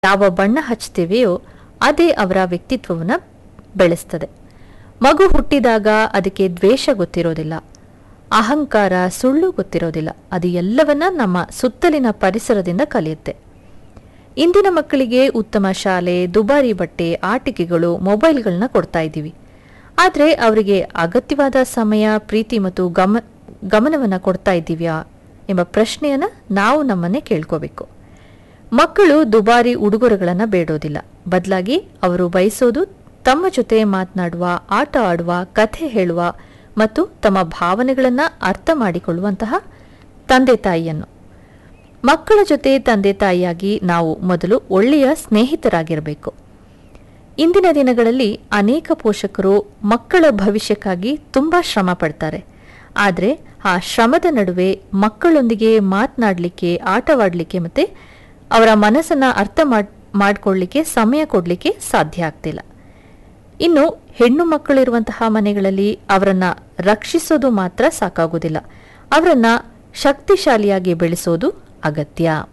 ಯಾವ ಬಣ್ಣ ಹಚ್ತೀವೆಯೋ ಅದೇ ಅವರ ವ್ಯಕ್ತಿತ್ವವನ್ನು ಬೆಳೆಸ್ತದೆ ಮಗು ಹುಟ್ಟಿದಾಗ ಅದಕ್ಕೆ ದ್ವೇಷ ಗೊತ್ತಿರೋದಿಲ್ಲ ಅಹಂಕಾರ ಸುಳ್ಳು ಗೊತ್ತಿರೋದಿಲ್ಲ ಅದು ಎಲ್ಲವನ್ನ ನಮ್ಮ ಸುತ್ತಲಿನ ಪರಿಸರದಿಂದ ಕಲಿಯುತ್ತೆ ಇಂದಿನ ಮಕ್ಕಳಿಗೆ ಉತ್ತಮ ಶಾಲೆ ದುಬಾರಿ ಬಟ್ಟೆ ಆಟಿಕೆಗಳು ಮೊಬೈಲ್ಗಳನ್ನ ಕೊಡ್ತಾ ಇದ್ದೀವಿ ಆದರೆ ಅವರಿಗೆ ಅಗತ್ಯವಾದ ಸಮಯ ಪ್ರೀತಿ ಮತ್ತು ಗಮ ಗಮನವನ್ನು ಕೊಡ್ತಾ ಇದ್ದೀವ್ಯಾ ಎಂಬ ಪ್ರಶ್ನೆಯನ್ನು ನಾವು ನಮ್ಮನ್ನೇ ಕೇಳ್ಕೋಬೇಕು ಮಕ್ಕಳು ದುಬಾರಿ ಉಡುಗೊರೆಗಳನ್ನು ಬೇಡೋದಿಲ್ಲ ಬದಲಾಗಿ ಅವರು ಬಯಸೋದು ತಮ್ಮ ಜೊತೆ ಮಾತನಾಡುವ ಆಟ ಆಡುವ ಕಥೆ ಹೇಳುವ ಮತ್ತು ತಮ್ಮ ಭಾವನೆಗಳನ್ನು ಅರ್ಥ ಮಾಡಿಕೊಳ್ಳುವಂತಹ ತಂದೆ ತಾಯಿಯನ್ನು ಮಕ್ಕಳ ಜೊತೆ ತಂದೆ ತಾಯಿಯಾಗಿ ನಾವು ಮೊದಲು ಒಳ್ಳೆಯ ಸ್ನೇಹಿತರಾಗಿರಬೇಕು ಇಂದಿನ ದಿನಗಳಲ್ಲಿ ಅನೇಕ ಪೋಷಕರು ಮಕ್ಕಳ ಭವಿಷ್ಯಕ್ಕಾಗಿ ತುಂಬ ಶ್ರಮ ಪಡ್ತಾರೆ ಆದರೆ ಆ ಶ್ರಮದ ನಡುವೆ ಮಕ್ಕಳೊಂದಿಗೆ ಮಾತನಾಡಲಿಕ್ಕೆ ಆಟವಾಡಲಿಕ್ಕೆ ಮತ್ತು ಅವರ ಮನಸ್ಸನ್ನು ಅರ್ಥ ಮಾಡ್ ಮಾಡಿಕೊಳ್ಳಿಕ್ಕೆ ಸಮಯ ಕೊಡಲಿಕ್ಕೆ ಸಾಧ್ಯ ಆಗ್ತಿಲ್ಲ ಇನ್ನು ಹೆಣ್ಣು ಮಕ್ಕಳಿರುವಂತಹ ಮನೆಗಳಲ್ಲಿ ಅವರನ್ನ ರಕ್ಷಿಸೋದು ಮಾತ್ರ ಸಾಕಾಗೋದಿಲ್ಲ ಅವರನ್ನ ಶಕ್ತಿಶಾಲಿಯಾಗಿ ಬೆಳೆಸೋದು ಅಗತ್ಯ